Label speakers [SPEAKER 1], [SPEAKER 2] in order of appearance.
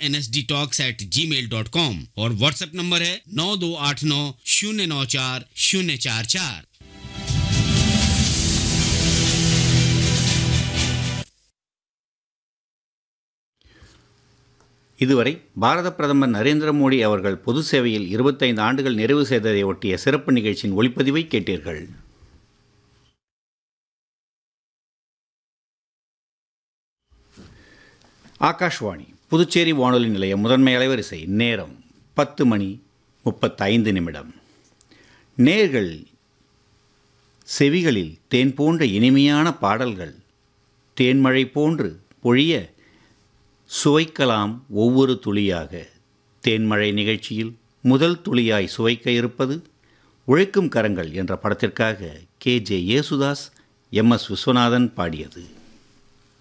[SPEAKER 1] N S D talks at Gmail dot com और WhatsApp number है नौ दो आठ नौ शून्य नौ चार शून्य चार चार
[SPEAKER 2] இதுவரை பாரத பிரதமர் நரேந்திர மோடி அவர்கள் பொது சேவையில் இருபத்தைந்து ஆண்டுகள் நிறைவு செய்ததை ஒட்டிய சிறப்பு நிகழ்ச்சியின் ஒளிப்பதிவை கேட்டீர்கள் ஆகாஷ்வாணி புதுச்சேரி வானொலி நிலையம் முதன்மை அலைவரிசை நேரம் பத்து மணி முப்பத்தைந்து நிமிடம் நேர்கள் செவிகளில் தேன் போன்ற இனிமையான பாடல்கள் தேன்மழை போன்று பொழிய சுவைக்கலாம் ஒவ்வொரு துளியாக தேன்மழை நிகழ்ச்சியில் முதல் துளியாய் சுவைக்க இருப்பது உழைக்கும் கரங்கள் என்ற படத்திற்காக K J Yesudas M S Viswanathan பாடியது